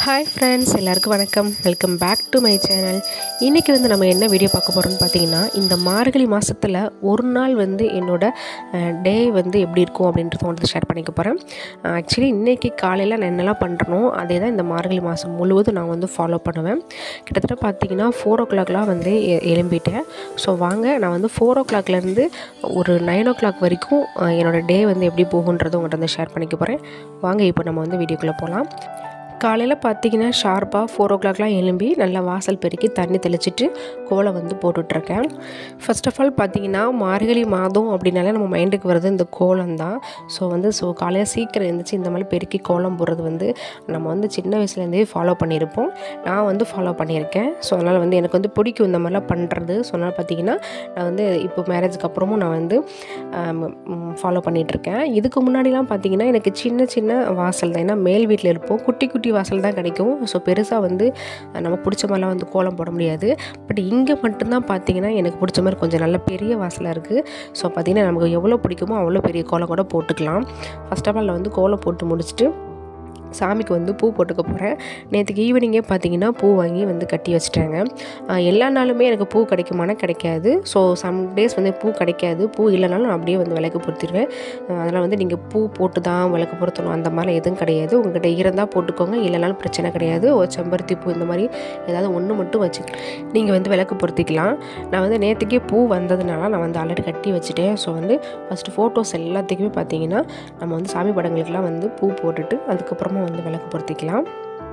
Hi friends எல்லாருக்கும் வணக்கம் welcome back to my channel இன்றைக்கி வந்து நம்ம என்ன வீடியோ பார்க்க போகிறோம்னு பார்த்தீங்கன்னா இந்த மார்கழி மாதத்தில் ஒரு நாள் வந்து என்னோட டே வந்து எப்படி இருக்கும் அப்படின்றத உங்களுக்கு ஷேர் பண்ணிக்க போகிறேன் ஆக்சுவலி இன்றைக்கி காலையில் நான் என்னெல்லாம் பண்ணுறனோ அதே தான் இந்த மார்கழி மாதம் முழுவதும் நான் வந்து ஃபாலோ பண்ணுவேன் கிட்டத்தட்ட பார்த்தீங்கன்னா ஃபோர் ஓ கிளாக்லாம் வந்து எ- எழும்பிட்டேன் ஸோ வாங்க நான் வந்து ஃபோர் ஓ கிளாக்லேருந்து ஒரு நைன் ஓ கிளாக் வரைக்கும் அஹ், என்னோட டே வந்து எப்படி போகுன்றதை உங்கள்கிட்ட வந்து ஷேர் பண்ணிக்க போகிறேன் வாங்க இப்போ நம்ம வந்து வீடியோக்குள்ளே போகலாம் காலையில் பார்த்தீங்கன்னா ஷார்ப்பாக ஃபோர் ஓ கிளாக்லாம் எழும்பி நல்லா வாசல் பெருக்கி தண்ணி தெளிச்சிட்டு கோலம் வந்து போட்டுட்ருக்கேன் ஃபர்ஸ்ட் ஆஃப் ஆல் பார்த்தீங்கன்னா மார்கழி மாதம் அப்படின்னாலே நம்ம மைண்டுக்கு வர்றது இந்த கோலம் தான் ஸோ வந்து ஸோ காலையில் சீக்கிரம் எழுந்திரிச்சு இந்த மாதிரி பெருக்கி கோலம் போடுறது வந்து நம்ம வந்து சின்ன வயசுலேருந்தே ஃபாலோ பண்ணியிருப்போம் நான் வந்து ஃபாலோ பண்ணியிருக்கேன் ஸோ அதனால் வந்து எனக்கு வந்து பிடிக்கும் இந்த மாதிரிலாம் பண்ணுறது ஸோ அதனால் பார்த்தீங்கன்னா நான் வந்து இப்போ மேரேஜுக்கு அப்புறமும் நான் வந்து ஃபாலோ பண்ணிகிட்ருக்கேன் இதுக்கு முன்னாடிலாம் பார்த்தீங்கன்னா எனக்கு சின்ன சின்ன வாசல் தான் ஏன்னா மேல் வீட்டில் இருப்போம் குட்டி குட்டி வாசல் தான் கிடைக்கும் ஸோ பெருசாக வந்து அஹ், நம்ம பிடிச்ச மாதிரிலாம் வந்து கோலம் போட முடியாது பட் இங்கே மட்டும்தான் பார்த்தீங்கன்னா எனக்கு பிடிச்ச மாதிரி கொஞ்சம் நல்ல பெரிய வாசலாக இருக்குது ஸோ பார்த்தீங்கன்னா நமக்கு எவ்வளோ பிடிக்குமோ அவ்வளோ பெரிய கோலம் கூட போட்டுக்கலாம் ஃபர்ஸ்ட் ஆஃப் ஆல் நான் வந்து கோலம் போட்டு முடிச்சுட்டு சாமிக்கு வந்து பூ போட்டுக்க போகிறேன் நேற்றுக்கு ஈவினிங்கே பார்த்தீங்கன்னா பூ வாங்கி வந்து கட்டி வச்சுட்டாங்க ஆஹ் எல்லா நாளுமே எனக்கு பூ கிடைக்குமானா கிடைக்காது ஸோ சம் டேஸ் வந்து பூ கிடைக்காது பூ இல்லைனாலும் நான் அப்படியே வந்து விளக்கு பொருத்திடுவேன் ஆஹ் அதனால் வந்து நீங்கள் பூ போட்டு தான் விளக்கு பொருத்தணும் அந்த மாதிரிலாம் எதுவும் கிடையாது உங்கள்கிட்ட இருந்தால் போட்டுக்கோங்க இல்லைனாலும் பிரச்சனை கிடையாது ஒரு செம்பருத்தி பூ இந்த மாதிரி ஏதாவது ஒன்று மட்டும் வச்சு நீங்கள் வந்து விளக்கு பொருத்திக்கலாம் நான் வந்து நேற்றுக்கே பூ வந்ததுனால நான் வந்து ஆல்ரெடி கட்டி வச்சுட்டேன் ஸோ வந்து ஃபஸ்ட்டு ஃபோட்டோஸ் எல்லாத்துக்குமே பார்த்தீங்கன்னா நம்ம வந்து சாமி படங்களுக்கெல்லாம் வந்து பூ போட்டுட்டு அதுக்கப்புறமா வந்து விளக்கு பொருத்திக்கலாம்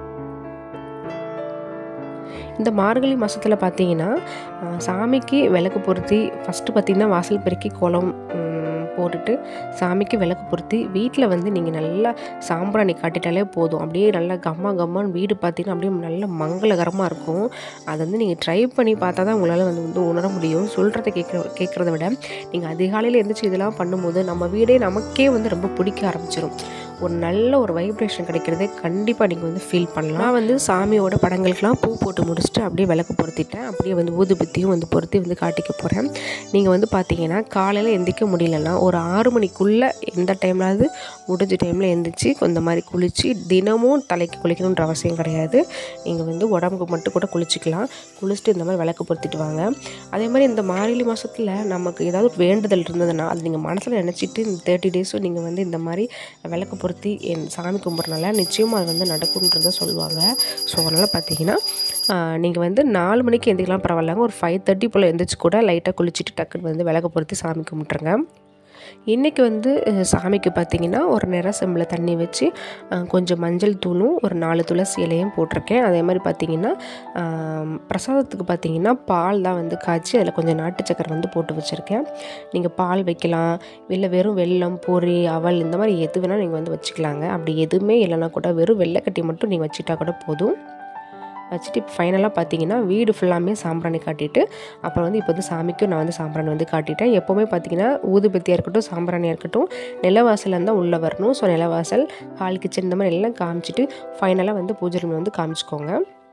இந்த மார்கழி மாதத்தில் பார்த்தீங்கன்னா ஆஹ், சாமிக்கு விளக்கு பொருத்தி ஃபஸ்ட்டு பார்த்தீங்கன்னா வாசல் பெருக்கி கோலம் ம், போட்டுட்டு சாமிக்கு விளக்கு பொருத்தி வீட்டில் வந்து நீங்கள் நல்லா சாம்பிராணி காட்டிட்டாலே போதும் அப்படியே நல்லா கம்மா கம்மான்னு வீடு பார்த்தீங்கன்னா அப்படியே நல்ல மங்களகரமாக இருக்கும் அதை வந்து நீங்கள் ட்ரை பண்ணி பார்த்தா தான் உங்களால் வந்து வந்து உணர முடியும் சொல்கிறத கேட்குற கேட்குறத விட நீங்கள் அதிகாலையில் எழுந்திரிச்சு இதெல்லாம் பண்ணும்போது நம்ம வீடே நமக்கே வந்து ரொம்ப பிடிக்க ஆரம்பிச்சிடும் ஒரு நல்ல ஒரு வைப்ரேஷன் கிடைக்கிறதே கண்டிப்பாக நீங்கள் வந்து ஃபீல் பண்ணலாம் நான் வந்து சாமியோட படங்களுக்கெல்லாம் பூ போட்டு முடிச்சுட்டு அப்படியே விளக்கு பொருத்திட்டேன் அப்படியே வந்து ஊதுபத்தியும் வந்து பொருத்தி வந்து காட்டிக்க போகிறேன் நீங்கள் வந்து பார்த்தீங்கன்னா காலையில் எந்திரிக்க முடியலன்னா ஒரு ஆறு மணிக்குள்ளே எந்த டைம்லாவது முடிஞ்ச டைமில் எந்திரிச்சு இந்த மாதிரி குளித்து தினமும் தலைக்கு குளிக்கணுன்ற அவசியம் கிடையாது நீங்கள் வந்து உடம்புக்கு மட்டும் கூட குளிச்சுக்கலாம் குளிச்சுட்டு இந்த மாதிரி விளக்கு பொருத்திட்டு வாங்க அதே மாதிரி இந்த மார்கழி மாதத்தில் நமக்கு ஏதாவது வேண்டுதல் இருந்ததுன்னா அது நீங்கள் மனசில் நினச்சிட்டு இந்த தேர்ட்டி டேஸும் நீங்கள் வந்து இந்த மாதிரி விளக்கு பொருத்தி என் சாமி கும்பிட்றனால நிச்சயமாக அது வந்து நடக்கும்ன்றத சொல்லுவாங்க ஸோ அதனால் பார்த்தீங்கன்னா நீங்கள் வந்து நாலு மணிக்கு எந்திரிக்கலாம் பரவாயில்லங்க ஒரு ஃபைவ் தேர்ட்டி போல் எந்திரிச்சு கூட லைட்டாக குளிச்சுட்டு டக்குன்னு வந்து விளக்கு பொருத்தி சாமி கும்பிட்ருங்க இன்றைக்கி வந்து அஹ், சாமிக்கு பார்த்தீங்கன்னா ஒரு நிற செம்பில் தண்ணி வச்சு அஹ், கொஞ்சம் மஞ்சள் தூளும் ஒரு நாலு துளசி இலையும் போட்டிருக்கேன் அதே மாதிரி பார்த்தீங்கன்னா ஆம், பிரசாதத்துக்கு பார்த்தீங்கன்னா பால் தான் வந்து காய்ச்சி அதில் கொஞ்சம் நாட்டு சக்கரை வந்து போட்டு வச்சுருக்கேன் நீங்கள் பால் வைக்கலாம் இல்லை வெறும் வெல்லம் பொரி அவல் இந்த மாதிரி எது வேணால் நீங்கள் வந்து வச்சுக்கலாங்க அப்படி எதுவுமே இல்லைன்னா கூட வெறும் வெள்ளைக்கட்டி மட்டும் நீங்கள் வச்சுட்டா கூட போதும் வச்சுட்டு இப்போ ஃபைனலாக பார்த்தீங்கன்னா வீடு ஃபுல்லாமே சாம்பிராணி காட்டிட்டு அப்புறம் வந்து இப்போ வந்து சாமிக்கும் நான் வந்து சாம்பிராணி வந்து காட்டிட்டேன் எப்போவுமே பார்த்தீங்கன்னா ஊதுபத்தியாக இருக்கட்டும் சாம்பிராணியாக இருக்கட்டும் நிலவாசல் இருந்தால் உள்ளே வரணும் ஸோ நிலவாசல் ஹால் கிச்சன் இந்த மாதிரி எல்லாம் காமிச்சிட்டு ஃபைனலாக வந்து பூஜை ரூம் வந்து காமிச்சிக்கோங்க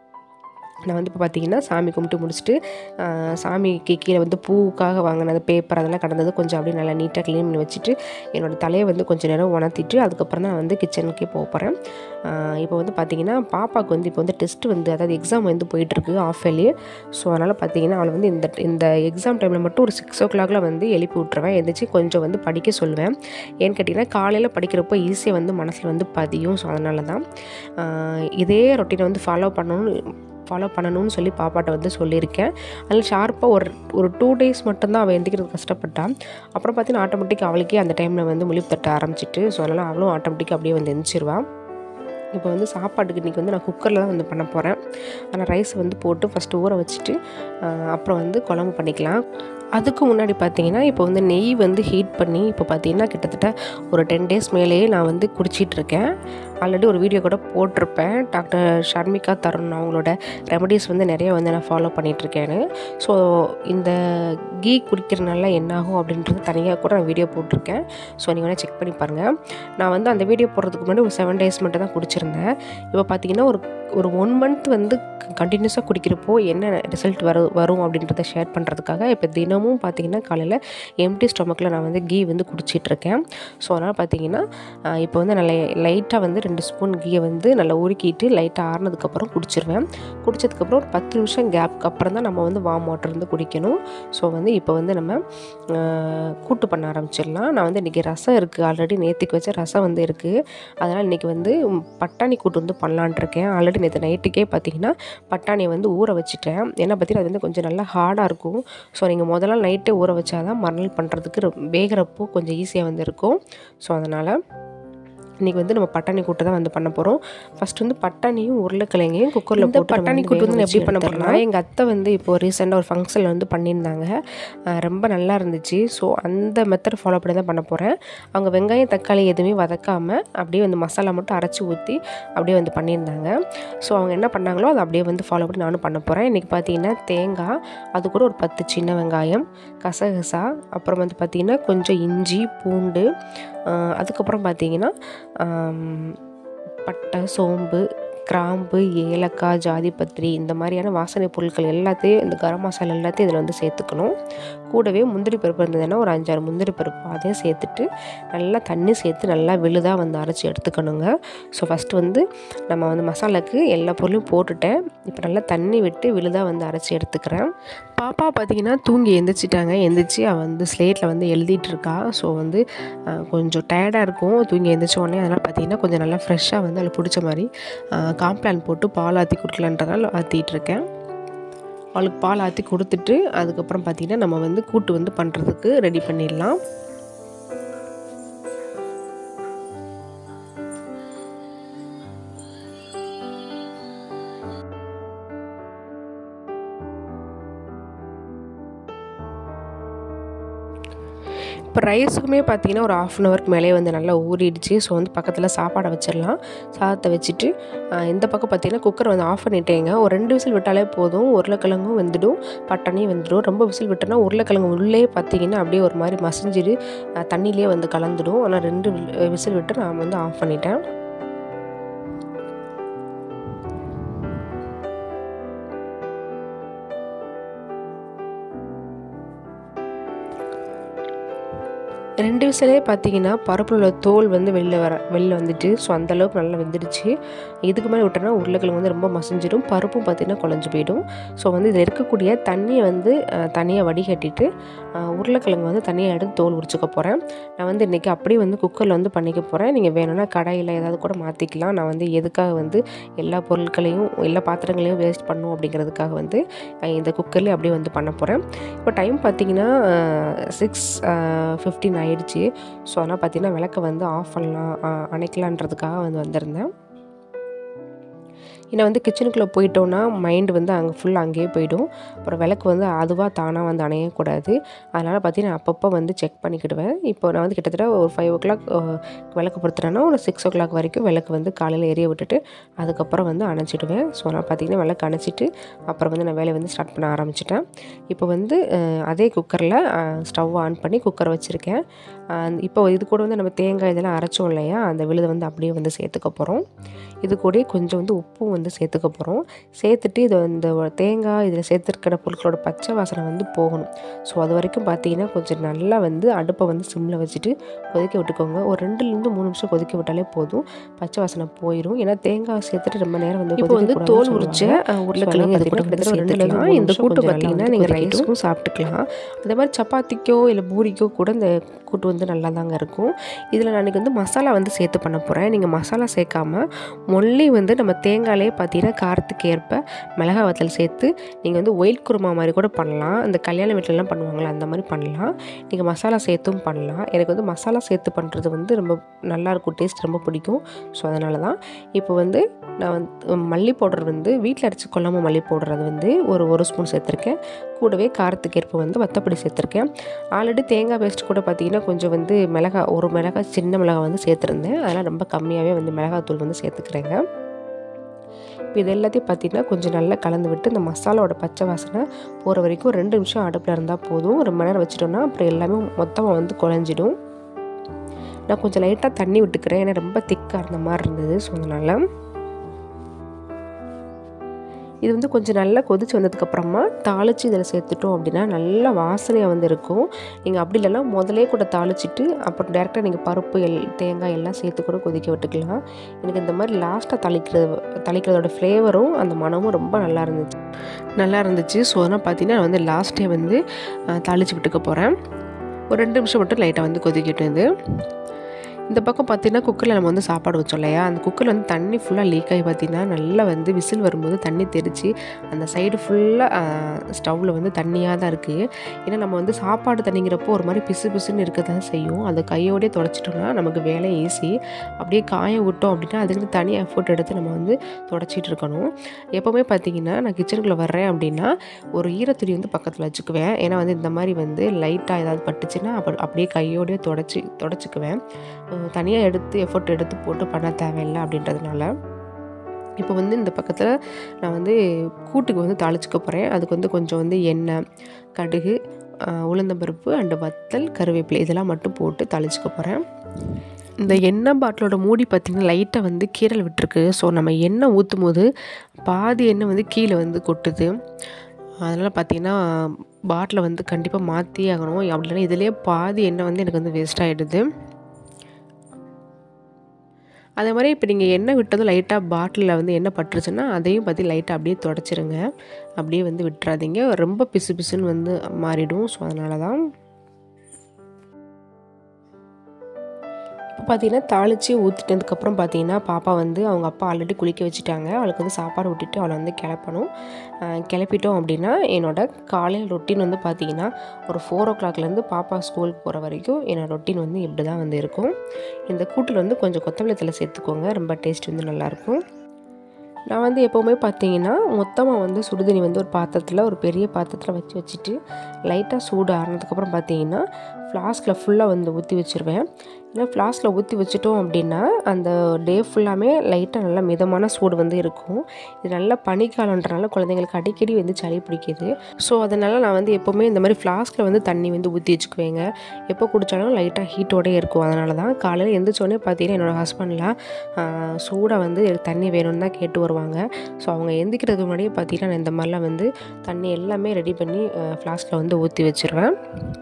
நான் வந்து இப்போ பார்த்தீங்கன்னா சாமி கும்பிட்டு முடிச்சுட்டு ஆஹ், சாமிக்கு கீழே வந்து பூவுக்காக வாங்கினது பேப்பர் அதெல்லாம் கடந்தது கொஞ்சம் அப்படியே நல்லா நீட்டாக க்ளீன் பண்ணி வச்சுட்டு என்னோடய தலையை வந்து கொஞ்சம் நேரம் உணர்த்திட்டு அதுக்கப்புறம் தான் நான் வந்து கிச்சனுக்கே போக போகிறேன் இப்போ வந்து பார்த்தீங்கன்னா பாப்பாவுக்கு வந்து இப்போ வந்து டெஸ்ட் வந்து அதாவது எக்ஸாம் வந்து போயிட்டுருக்கு ஆஃப் இயர்லி ஸோ அதனால் பார்த்தீங்கன்னா அவளை வந்து இந்த இந்த எக்ஸாம் டைமில் மட்டும் ஒரு சிக்ஸ் ஓ கிளாக்ல வந்து எழுப்பி விட்ருவேன் எந்திரிச்சு கொஞ்சம் வந்து படிக்க சொல்லுவேன் ஏன்னு கேட்டிங்கன்னா காலையில் படிக்கிறப்போ ஈஸியாக வந்து மனசில் வந்து பதியும் ஸோ அதனால தான் ஆஹ், இதே ரொட்டீனை வந்து ஃபாலோ பண்ணணும்னு ஃபாலோ பண்ணணும்னு சொல்லி பாப்பாட்ட வந்து சொல்லியிருக்கேன் அதில் ஷார்ப்பாக ஒரு ஒரு டூ டேஸ் மட்டும்தான் அவள் எந்திக்கிறது கஷ்டப்பட்டான் அப்புறம் பார்த்தீங்கன்னா ஆட்டோமேட்டிக் அவளுக்கே அந்த டைமில் வந்து முழிப்பு தட்ட ஆரம்பிச்சிட்டு ஸோ அதனால் அவளும் ஆட்டோமேட்டிக்காக அப்படியே வந்து எந்திரிச்சிருவா இப்போ வந்து சாப்பாட்டுக்கு இன்றைக்கி வந்து நான் குக்கரில் தான் வந்து பண்ண போகிறேன் ஆனால் ரைஸ் வந்து போட்டு ஃபஸ்ட்டு ஊற வச்சுட்டு ஆஹ், அப்புறம் வந்து குழம்பு பண்ணிக்கலாம் அதுக்கு முன்னாடி பார்த்தீங்கன்னா இப்போ வந்து நெய் வந்து ஹீட் பண்ணி இப்போ பார்த்தீங்கன்னா கிட்டத்தட்ட ஒரு டென் டேஸ் மேலேயே நான் வந்து குடிச்சிட்டு இருக்கேன் ஆல்ரெடி ஒரு வீடியோ கூட போட்டிருப்பேன் டாக்டர் ஷர்மிகா தருண் அவங்களோட ரெமடிஸ் வந்து நிறைய வந்து நான் ஃபாலோ பண்ணிகிட்ருக்கேன்னு ஸோ இந்த கீ குடிக்கிறனால என்னாகும் அப்படின்றது தனியாக கூட நான் வீடியோ போட்டிருக்கேன் ஸோ நீங்கள் வேணால் செக் பண்ணி பாருங்கள் நான் வந்து அந்த வீடியோ போடுறதுக்கு முன்னாடி ஒரு செவன் டேஸ் மட்டும் தான் குடிச்சிருந்தேன் இப்போ பார்த்தீங்கன்னா ஒரு ஒரு ஒன் மந்த் வந்து கண்டினியூஸாக குடிக்கிறப்போ என்ன ரிசல்ட் வரும் வரும் அப்படின்றத ஷேர் பண்ணுறதுக்காக இப்போ தினமும் பார்த்தீங்கன்னா காலையில் எம்டி ஸ்டொமக்கில் நான் வந்து கீ வந்து குடிச்சிட்ருக்கேன் ஸோ அதனால் பார்த்தீங்கன்னா ஆஹ் இப்போ வந்து நல்லா லைட்டாக வந்து ரெண்டு ஸ்பூன் கீயை வந்து நல்லா உருக்கிட்டு லைட்டாக ஆறுனதுக்கப்புறம் குடிச்சிருவேன் குடிச்சதுக்கப்புறம் ஒரு பத்து நிமிஷம் கேப்க்கு அப்புறம் தான் நம்ம வந்து வார்ம் வாட்டர் வந்து குடிக்கணும் ஸோ வந்து இப்போ வந்து நம்ம ஆஹ் கூட்டு பண்ண ஆரம்பிச்சிடலாம் நான் வந்து இன்றைக்கி ரசம் இருக்குது ஆல்ரெடி நேற்றுக்கு வச்ச ரசம் வந்து இருக்குது அதனால் இன்றைக்கி வந்து ம், பட்டாணி கூட்டு வந்து பண்ணலான்ட்டு இருக்கேன் ஆல்ரெடி நேற்று நைட்டுக்கே பார்த்தீங்கன்னா பட்டாணியை வந்து ஊற வச்சுட்டேன் ஏன்னா பார்த்தீங்கன்னா அது வந்து கொஞ்சம் நல்லா ஹார்டாக இருக்கும் ஸோ நீங்கள் முதல்ல நைட்டே ஊற வச்சாதான் மறுநாள் பண்ணுறதுக்கு ரொ- வேகிறப்போ கொஞ்சம் ஈஸியாக வந்து இருக்கும் ஸோ அதனால் இன்றைக்கி வந்து நம்ம பட்டாணி கூட்டு தான் வந்து பண்ண போகிறோம் ஃபஸ்ட் வந்து பட்டாணியும் உருளைக்கிழங்கையும் குக்கரில் இந்த போட்டு பட்டாணி பட்டாணி கூட்டு கூட்டு வந்து வந்து எப்படி எப்படி பண்ண பண்ண போகிறோம்னா எங்கள் அத்தை வந்து இப்போ ரீசெண்டாக ஒரு ஃபங்க்ஷனில் வந்து பண்ணியிருந்தாங்க அஹ் ரொம்ப நல்லா இருந்துச்சு ஸோ அந்த மெத்தட் ஃபாலோ பண்ணி தான் பண்ண போகிறேன் அவங்க வெங்காயம் தக்காளி எதுவுமே வதக்காமல் அப்படியே வந்து மசாலா மட்டும் அரைச்சி ஊற்றி அப்படியே வந்து பண்ணியிருந்தாங்க ஸோ அவங்க என்ன பண்ணாங்களோ அதை அப்படியே வந்து ஃபாலோ பண்ணி நானும் பண்ண போகிறேன் இன்றைக்கி பார்த்தீங்கன்னா தேங்காய் அது கூட ஒரு பத்து சின்ன வெங்காயம் கசகசா அப்புறம் வந்து பார்த்திங்கன்னா கொஞ்சம் இஞ்சி பூண்டு அஹ் அதுக்கப்புறம் பார்த்தீங்கன்னா ஆம், பட்டை சோம்பு கிராம்பு ஏலக்காய் ஜாதிபத்திரி இந்த மாதிரியான வாசனை பொருட்கள் எல்லாத்தையும் இந்த கரம் மசாலா எல்லாத்தையும் இதில் வந்து சேர்த்துக்கணும் கூடவே முந்திரி பருப்பு இருந்ததுன்னா ஒரு அஞ்சாறு முந்திரி பருப்பு அதையும் சேர்த்துட்டு நல்லா தண்ணி சேர்த்து நல்லா விழுதாக வந்து அரைச்சி எடுத்துக்கணுங்க ஸோ ஃபஸ்ட்டு வந்து நம்ம வந்து மசாலாக்கு எல்லா பொருளையும் போட்டுட்டேன் இப்போ நல்லா தண்ணி விட்டு விழுதாக வந்து அரைச்சி எடுத்துக்கிறேன் பாப்பா பார்த்தீங்கன்னா தூங்கி எந்திரிச்சிட்டாங்க எந்திரிச்சு அவள் வந்து ஸ்லேட்டில் வந்து எழுதிட்டு இருக்கா ஸோ வந்து அஹ், கொஞ்சம் டயர்டாக இருக்கும் தூங்கி எந்திரிச்ச உடனே அதனால் பார்த்தீங்கன்னா கொஞ்சம் நல்லா ஃப்ரெஷ்ஷாக வந்து அதில் பிடிச்ச மாதிரி காம்ப்ளான் போட்டு பால் ஆற்றி கொடுக்கலான்றதால ஆற்றிட்டு இருக்கேன் அவளுக்கு பால் ஆற்றி கொடுத்துட்டு அதுக்கப்புறம் பார்த்திங்கன்னா நம்ம வந்து கூட்டு வந்து பண்ணுறதுக்கு ரெடி பண்ணிடலாம் இப்போ ரைஸுக்குமே பார்த்தீங்கன்னா ஒரு ஆஃப் அன் ஹவருக்கு மேலே வந்து நல்லா ஊறிடுச்சு ஸோ வந்து பக்கத்தில் சாப்பாடை வச்சிடலாம் சாதத்தை வச்சுட்டு ஆஹ், இந்த பக்கம் பார்த்தீங்கன்னா குக்கர் வந்து ஆஃப் பண்ணிட்டேங்க ஒரு ரெண்டு விசில் விட்டாலே போதும் உருளைக்கிழங்கும் வெந்துடும் பட்டாணியும் வெந்துடும் ரொம்ப விசில் விட்டோன்னா உருளைக்கிழங்கு உள்ளே பார்த்தீங்கன்னா அப்படியே ஒரு மாதிரி மசிஞ்சிடு ஆஹ், தண்ணியிலே வந்து கலந்துடும் ஆனால் ரெண்டு வில்- விசில் விட்டு நான் வந்து ஆஃப் பண்ணிட்டேன் ரெண்டு விசிலே பார்த்தீங்கன்னா பருப்பில் உள்ள தோல் வந்து வெளில வர வெளில வந்துட்டு ஸோ அந்தளவுக்கு நல்லா வெந்துடுச்சு இதுக்கு மேலே விட்டோன்னா உருளைக்கிழங்கு வந்து ரொம்ப மசிஞ்சிடும் பருப்பும் பார்த்தீங்கன்னா குழஞ்சு போயிடும் ஸோ வந்து இதில் இருக்கக்கூடிய தண்ணியை வந்து தனியாக வடிகட்டிட்டு அஹ், உருளைக்கிழங்கு வந்து தனியாக எடுத்து தோல் உரிச்சுக்க போகிறேன் நான் வந்து இன்றைக்கி அப்படியே வந்து குக்கரில் வந்து பண்ணிக்க போகிறேன் நீங்கள் வேணும்னா கடாயில் ஏதாவது கூட மாற்றிக்கலாம் நான் வந்து எதுக்காக வந்து எல்லா பொருட்களையும் எல்லா பாத்திரங்களையும் வேஸ்ட் பண்ணும் அப்படிங்கிறதுக்காக வந்து அஹ், இந்த குக்கர்லேயே அப்படியே வந்து பண்ண போகிறேன் இப்போ டைம் பார்த்தீங்கன்னா சிக்ஸ் ஃபிஃப்டின் ஆயிடுச்சு ஸோ அதனால் பார்த்தீங்கன்னா விளக்கை வந்து ஆஃப் பண்ணலாம் அஹ், அணைக்கலான்றதுக்காக வந்து வந்திருந்தேன் ஏன்னா வந்து கிச்சனுக்குள்ளே போயிட்டோன்னா மைண்டு வந்து அங்கே ஃபுல்லாக அங்கேயே போயிடும் அப்புறம் விளக்கு வந்து அதுவாக தானாக வந்து அணையக்கூடாது அதனால் பார்த்தீங்கன்னா அப்பப்போ வந்து செக் பண்ணிக்கிடுவேன் இப்போ நான் வந்து கிட்டத்தட்ட ஒரு ஃபைவ் ஓ கிளாக் விளக்கு பொறுத்துறேன்னா ஒரு சிக்ஸ் ஓ கிளாக் வரைக்கும் விளக்கு வந்து காலையில் எரிய விட்டுட்டு அதுக்கப்புறம் வந்து அணைச்சிடுவேன் ஸோ நான் பார்த்தீங்கன்னா விளக்கு அணைச்சிட்டு அப்புறம் வந்து நான் வேலையை வந்து ஸ்டார்ட் பண்ண ஆரம்பிச்சிட்டேன் இப்போ வந்து அஹ், அதே குக்கரில் ஸ்டவ் ஆன் பண்ணி குக்கர் வச்சுருக்கேன் இப்போ இது கூட வந்து நம்ம தேங்காய் இதெல்லாம் அரைச்சோம் இல்லையா அந்த விழுதை வந்து அப்படியே வந்து சேர்த்துக்க போகிறோம் இது கூட கொஞ்சம் வந்து உப்பும் வந்து சேர்த்துக்க போகிறோம் சேர்த்துட்டு இது இந்த தேங்காய் இதில் சேர்த்துருக்கிற பொருட்களோட பச்சை வாசனை வந்து போகணும் ஸோ அது வரைக்கும் பார்த்தீங்கன்னா கொஞ்சம் நல்லா வந்து அடுப்பை வந்து சிம்மில் வச்சுட்டு கொதிக்க விட்டுக்கோங்க ஒரு ரெண்டுலேருந்து மூணு நிமிஷம் கொதிக்க விட்டாலே போதும் பச்சை வாசனை போயிடும் ஏன்னா தேங்காய் சேர்த்துட்டு ரொம்ப நேரம் வந்து இப்போ வந்து கொதிக்கக்கூடாதுன்னு தோல் சொல்லுவாங்க. உரிச்ச ஸோ உருளைக்கிழங்கு அதனால இது கூட பார்த்தீங்கன்னா கிட்டத்தட்ட ஒரு சேர்த்துக்கலாம். ரெண்டுலேருந்து இந்த மூணு கூட்டு நிமிஷம் பார்த்தீங்கன்னா கொஞ்சம் நீங்கள் நல்லா வந்து ரைஸ்க்கும் சாப்பிட்டுக்கலாம் அதே மாதிரி சப்பாத்திக்கோ இல்லை பூரிக்கோ கூட இந்த கூட்டு வந்து நல்லா தாங்க இருக்கும் இதில் நான் இன்றைக்கி வந்து மசாலா வந்து சேர்த்து பண்ண போகிறேன் நீங்கள் மசாலா சேர்க்காம மொல்லி வந்து நம்ம தேங்காயிலே பார்த்தீங்கன்னா காரத்துக்கு ஏற்ப மிளகா வத்தல் சேர்த்து நீங்கள் வந்து ஒயில் குருமா மாதிரி கூட பண்ணலாம் இந்த கல்யாண வீட்டிலலாம் பண்ணுவாங்களே அந்த மாதிரி பண்ணலாம் நீங்கள் மசாலா சேர்த்தும் பண்ணலாம் எனக்கு வந்து மசாலா சேர்த்து பண்ணுறது வந்து ரொம்ப நல்லாயிருக்கும் டேஸ்ட் ரொம்ப பிடிக்கும் ஸோ அதனால தான் இப்போ வந்து நான் வந்து மல்லி பவுடர் வந்து வீட்டில் அரைச்சி கொள்ளாமல் மல்லி பவுடர் அது வந்து ஒரு ஒரு ஸ்பூன் சேர்த்துருக்கேன் கூடவே காரத்துக்கு ஏற்ப வந்து வத்தப்பொடி சேர்த்துருக்கேன் ஆல்ரெடி தேங்காய் பேஸ்ட் கூட பார்த்தீங்கன்னா கொஞ்சம் வந்து மிளகா ஒரு மிளகா சின்ன மிளகா வந்து சேர்த்துருந்தேன் அதெல்லாம் ரொம்ப கம்மியாகவே வந்து மிளகாத்தூள் வந்து சேர்த்துக்கிறேங்க இப்போ இது எல்லாத்தையும் பார்த்தீங்கன்னா கொஞ்சம் நல்லா கலந்து விட்டு இந்த மசாலாவோட பச்சை வாசனை போகிற வரைக்கும் ரெண்டு நிமிஷம் அடுப்பில் இருந்தால் போதும் ரொம்ப நேரம் வச்சிட்டோம்னா அப்புறம் எல்லாமே மொத்தமாக வந்து குழஞ்சிடும் நான் கொஞ்சம் லைட்டாக தண்ணி விட்டுக்கிறேன் ஏன்னா ரொம்ப திக்காக இருந்த மாதிரி இருந்தது ஸோ அதனால் இது வந்து கொஞ்சம் நல்லா கொதிச்சு வந்ததுக்கப்புறமா தாளித்து இதில் சேர்த்துட்டோம் அப்படின்னா நல்லா வாசனையாக வந்து இருக்கும் நீங்கள் அப்படி இல்லைன்னா முதலே கூட தாளிச்சிட்டு அப்புறம் டேரெக்டாக நீங்கள் பருப்பு எல் தேங்காய் எல்லாம் சேர்த்து கூட கொதிக்க விட்டுக்கலாம் எனக்கு இந்த மாதிரி லாஸ்ட்டாக தாளிக்கிறது தாளிக்கிறதோட ஃப்ளேவரும் அந்த மனமும் ரொம்ப நல்லா இருந்துச்சு நல்லா இருந்துச்சு ஸோ அதனால் பார்த்தீங்கன்னா நான் வந்து லாஸ்ட்டே வந்து தாளித்து விட்டுக்க போகிறேன் ஒரு ரெண்டு நிமிஷம் மட்டும் லைட்டாக வந்து கொதிக்கிட்டு இது இந்த பக்கம் பார்த்தீங்கன்னா குக்கரில் நம்ம வந்து சாப்பாடு வச்சோம் இல்லையா அந்த குக்கரில் வந்து தண்ணி ஃபுல்லாக லீக் ஆகி பார்த்தீங்கன்னா நல்லா வந்து விசில் வரும்போது தண்ணி தெரித்து அந்த சைடு ஃபுல்லாக ஸ்டவ்வில் வந்து தண்ணியாக தான் இருக்குது ஏன்னா நம்ம வந்து சாப்பாடு தண்ணிங்கிறப்போ ஒரு மாதிரி பிசு பிசுன்னு இருக்க தான் செய்யும் அதை கையோடய தொடச்சிட்டோம்னா நமக்கு வேலை ஈஸி அப்படியே காய விட்டோம் அப்படின்னா அதுக்கு தனி எஃபோர்ட் எடுத்து நம்ம வந்து தொடச்சிட்டு இருக்கணும் எப்போவுமே பார்த்தீங்கன்னா நான் கிச்சனுக்குள்ளே வர்றேன் அப்படின்னா ஒரு ஈரத்துணி வந்து பக்கத்தில் வச்சுக்குவேன் ஏன்னா வந்து இந்த மாதிரி வந்து லைட்டாக ஏதாவது பட்டுச்சுன்னா அப்போ அப்படியே கையோடய தொடச்சி தொடச்சிக்குவேன் தனியாக எடுத்து எஃபோர்ட் எடுத்து போட்டு பண்ண தேவையில்லை அப்படின்றதுனால இப்போ வந்து இந்த பக்கத்தில் நான் வந்து கூட்டுக்கு வந்து தாளிச்சிக்க போகிறேன் அதுக்கு வந்து கொஞ்சம் வந்து எண்ணெய் கடுகு உளுந்தம்பருப்பு அண்டு வத்தல் கருவேப்பிலை இதெல்லாம் மட்டும் போட்டு தாளிச்சிக்க போகிறேன் இந்த எண்ணெய் பாட்டிலோட மூடி பார்த்திங்கன்னா லைட்டாக வந்து கீரல் விட்டுருக்கு ஸோ நம்ம எண்ணெய் ஊற்றும் போது பாதி எண்ணெய் வந்து கீழே வந்து கொட்டுது அதனால் பார்த்திங்கன்னா பாட்டிலை வந்து கண்டிப்பாக மாற்றியே ஆகணும் அப்படி இல்லைன்னா இதிலே பாதி எண்ணெய் வந்து எனக்கு வந்து வேஸ்ட் ஆகிடுது அதே மாதிரி இப்போ நீங்கள் எண்ணெய் விட்டதும் லைட்டாக பாட்டிலில் வந்து எண்ணெய் பட்டுருச்சுன்னா அதையும் பற்றி லைட்டாக அப்படியே தொடச்சிருங்க அப்படியே வந்து விட்டுறாதீங்க ரொம்ப பிசு பிசுன்னு வந்து மாறிடும் ஸோ அதனால தான் இப்போ பார்த்தீங்கன்னா தாளித்து ஊற்றிட்டதுக்கப்புறம் பார்த்தீங்கன்னா பாப்பா வந்து அவங்க அப்பா ஆல்ரெடி குளிக்க வச்சுட்டாங்க அவளுக்கு வந்து சாப்பாடு விட்டுட்டு அவளை வந்து கிளப்பணும் கிளப்பிட்டோம் அப்படின்னா என்னோடய காலையில் ரொட்டீன் வந்து பார்த்திங்கன்னா ஒரு ஃபோர் ஓ கிளாக்லேருந்து பாப்பா ஸ்கூலுக்கு போகிற வரைக்கும் என்னோடய ரொட்டீன் வந்து இப்படி தான் வந்து இருக்கும் இந்த கூட்டில் வந்து கொஞ்சம் கொத்தமல்லி தலை சேர்த்துக்கோங்க ரொம்ப டேஸ்ட் வந்து நல்லாயிருக்கும் நான் வந்து எப்போவுமே பார்த்தீங்கன்னா மொத்தமாக வந்து சுடுதண்ணி வந்து ஒரு பாத்திரத்தில் ஒரு பெரிய பாத்திரத்தில் வச்சு வச்சுட்டு லைட்டாக சூடு ஆறினதுக்கப்புறம் பார்த்தீங்கன்னா ஃப்ளாஸ்கில் ஃபுல்லாக வந்து ஊற்றி வச்சுருவேன் ஏன்னா ஃப்ளாஸ்கில் ஊற்றி வச்சுட்டோம் அப்படின்னா அந்த டே ஃபுல்லாமே லைட்டாக நல்லா மிதமான சூடு வந்து இருக்கும் இது நல்லா பனிக்காலன்றனால குழந்தைங்களுக்கு அடிக்கடி வந்து சளி பிடிக்குது ஸோ அதனால் நான் வந்து எப்போவுமே இந்த மாதிரி ஃப்ளாஸ்கில் வந்து தண்ணி வந்து ஊற்றி வச்சுக்குவேங்க எப்போ குடித்தாலும் லைட்டாக ஹீட்டோடே இருக்கும் அதனால தான் காலையில் எழுந்திரிச்சோடனே பார்த்தீங்கன்னா என்னோடய ஹஸ்பண்ட்லாம் சூடாக வந்து தண்ணி வேணும்னு தான் கேட்டு வருவாங்க ஸோ அவங்க எந்திக்கிறதுக்கு முன்னாடியே பார்த்தீங்கன்னா நான் இந்த மாதிரிலாம் வந்து தண்ணி எல்லாமே ரெடி பண்ணி ஃப்ளாஸ்கில் வந்து ஊற்றி வச்சுருவேன்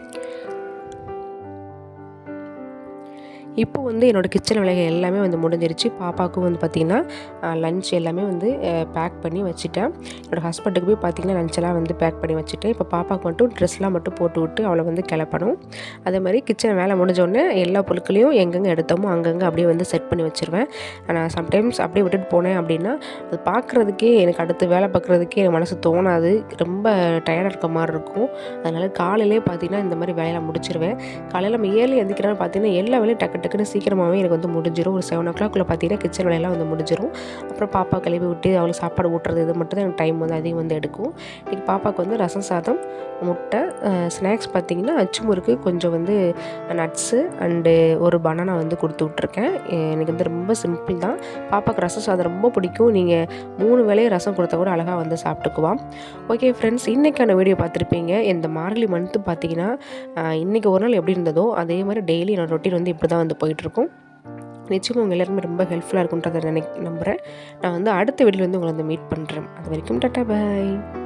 இப்போ வந்து என்னோடய கிச்சன் வேலைகள் எல்லாமே வந்து முடிஞ்சிருச்சு பாப்பாவுக்கும் வந்து பார்த்திங்கன்னா லஞ்ச் எல்லாமே வந்து பேக் பண்ணி வச்சுட்டேன் என்னோடய ஹஸ்பண்டுக்கு போய் பார்த்திங்கன்னா லஞ்செல்லாம் வந்து பேக் பண்ணி வச்சுட்டு இப்போ பாப்பாவுக்கு மட்டும் ட்ரெஸ்லாம் மட்டும் போட்டு விட்டு அவளை வந்து கிளப்பணும் அதே மாதிரி கிச்சன் வேலை முடிஞ்சோடனே எல்லா பொருட்களையும் எங்கெங்கே எடுத்தோமோ அங்கங்கே அப்படியே வந்து செட் பண்ணி வச்சுருவேன் நான் சம்டைம்ஸ் அப்படியே விட்டுட்டு போனேன் அப்படின்னா அது பார்க்குறதுக்கே எனக்கு அடுத்து வேலை பார்க்குறதுக்கே எனக்கு மனசு தோணாது ரொம்ப டயர்டாக இருக்க மாதிரி இருக்கும் அதனால் காலையிலே பார்த்திங்கன்னா இந்த மாதிரி வேலையெல்லாம் முடிச்சிருவேன் காலையில் நம்ம ஏர்லி எந்திரிக்கிறேன்னு பார்த்தீங்கன்னா எல்லா வேலையும் டக்கு டக்குன்னு சீக்கிரமாகவே எனக்கு வந்து முடிஞ்சிடும் ஒரு செவன் ஓ கிளாக்குள்ளே பார்த்தீங்கன்னா கிச்சன் வேலையெல்லாம் வந்து முடிஞ்சிடும் அப்புறம் பாப்பா கிளப்பி விட்டு அவளுக்கு சாப்பாடு ஊட்டுறது இது மட்டும் தான் எனக்கு டைம் வந்து அதிகம் வந்து எடுக்கும் இன்றைக்கி பாப்பாவுக்கு வந்து ரசம் சாதம் முட்டை ஸ்நாக்ஸ் பார்த்திங்கன்னா அச்சு முறுக்கு கொஞ்சம் வந்து நட்ஸு அண்டு ஒரு பனானா வந்து கொடுத்து விட்ருக்கேன் எனக்கு வந்து ரொம்ப சிம்பிள் தான் பாப்பாவுக்கு ரசம் சாதம் ரொம்ப பிடிக்கும் நீங்கள் மூணு வேலையும் ரசம் கொடுத்தா கூட அழகாக வந்து சாப்பிட்டுக்குவான் ஓகே ஃப்ரெண்ட்ஸ் இன்றைக்கான வீடியோ பார்த்துருப்பீங்க இந்த மார்கழி மந்த்து பார்த்தீங்கன்னா இன்றைக்கி ஒரு நாள் எப்படி இருந்ததோ அதே மாதிரி டெய்லி என்னோட ரொட்டீன் வந்து இப்படி தான் வந்து போயிட்டுருக்கும் நிச்சயமாக உங்கள் எல்லாருமே ரொம்ப ஹெல்ப்ஃபுல்லாக இருக்குன்றதை நினை நம்புகிறேன் நான் வந்து அடுத்த வீடியோவில் வந்து உங்களை வந்து மீட் பண்ணுறேன் அது வரைக்கும் டாட்டா பாய்